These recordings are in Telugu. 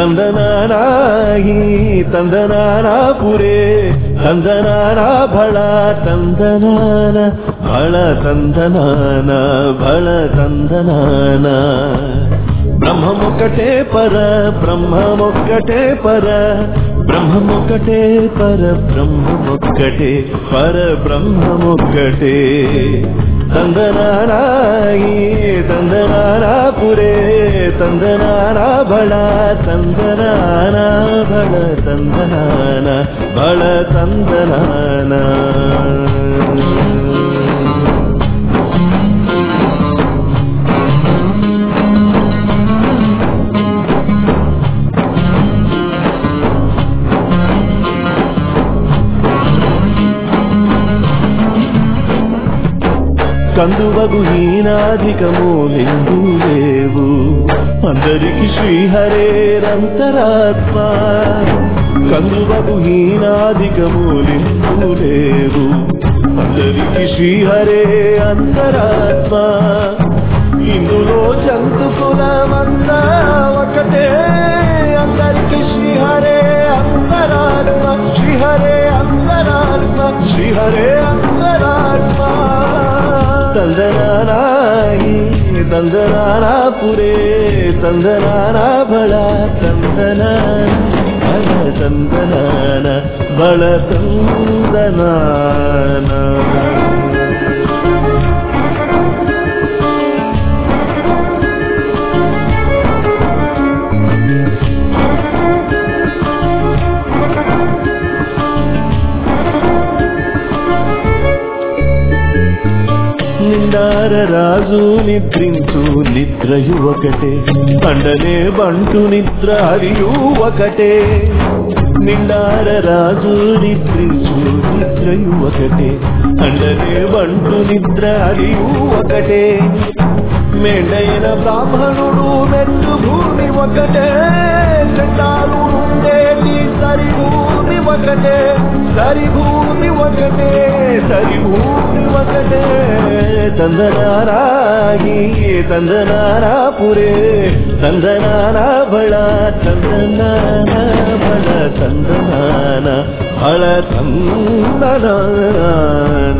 ತಂದನಾನಾಗಿ ತಂದನಾನ ಪುರೇ ತಂದನಾನ ಬಳ ತಂದನಾನ ಬಳ ತಂದನಾನ ಬಳ ತಂದನಾನ బ్రహ్మమొక్కటే పర బ్రహ్మమొక్కటే పర బ్రహ్మమొక్కటే పర బ్రహ్మమొక్కటే పర బ్రహ్మమొక్కటే తందనానాయి తందనానా పురే తందనానా బళ తందనానా బళ తందనాన బళ తందనానా కందువగు హీనాధికములెందు లేవు అందరికి శ్రీహరేరంతరాత్మ కందువగు హీనాధికములెందు లేవు అందరికి శ్రీహరే అంతరాత్మ ఇందులో జంతు కులమంతా ఒకటే అందరికి శ్రీహరే అంతరాత్మ శ్రీహరే అంతరాత్మ శ్రీహరే అంతరాత్మ తందనానాయి తందనానా పురే తందనానా బళ తందనాన బళ తందనాన బళ తందనాన నిండార రాజు నిద్రించు నిద్రయు ఒకటే పండనే బంటు నిద్ర హరియు ఒకటే నిండార రాజు నిద్రించు నిద్రయు ఒకటే అండనే బంటు నిద్ర హరియు ఒకటే మేడైన బ్రాహ్మణుడు మెట్టు భూమి ఒకటే చండాలు ఉండేటి సరి భూమి ఒకటే సరి భూమి ఒకటే సరి భూమి ఒకటే తందనారాగి తందనారా పురే తందనారా బళ తందనాన బళ తందనాన బళ తందనాన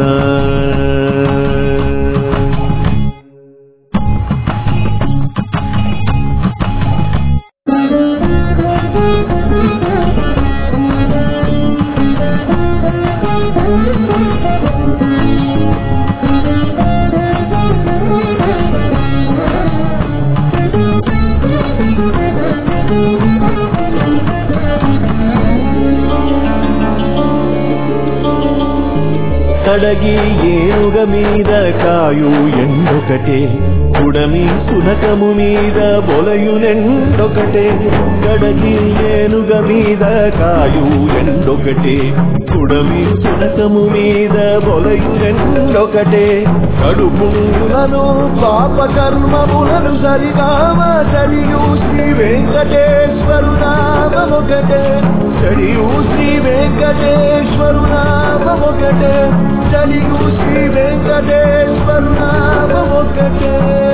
కడగి ఏనుగ మీద కాయు ఎండొకటే కుడమి సునకము మీద బొలయునెండొకటే కడగి ఏనుగ మీద కాయు ఎండొకటే కుడమి సునకము మీద బొలయునెండొకటే కడుపులను పాప కర్మములను సరిగామ చడియు శ్రీ వెంకటేశ్వరు నామొకటే చడియు శ్రీ వెంకటేశ్వరు నామొకటే చడియు శ్రీ వెంకటేశ్వరు నామొకటే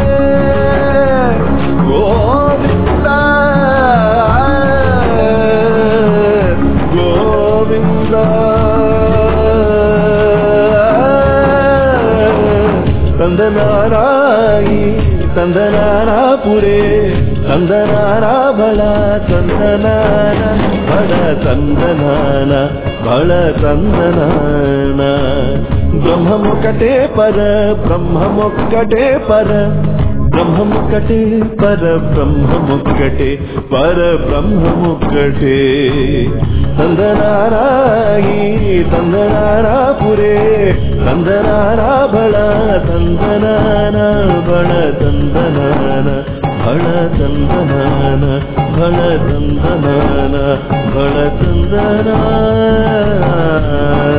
గోవింద గోవింద ತಂದನಾರಾಯಿ ತಂದನಾರ ಪುರೇ ತಂದನಾರ ಬಳ ತಂದನಾನ ಬಳ ತಂದನಾನ ಬಳ ತಂದನಾನ బ్రహ్మమొక్కటే పర బ్రహ్మమొక్కటే పర బ్రహ్మమొక్కటే పర బ్రహ్మమొక్కటే పర బ్రహ్మమొక్కటే తందనారాయి తందనారా పురే తందనారా బళ తందనాన బళ తందనాన బళ తందనాన బళ తందనాన బళ తందనా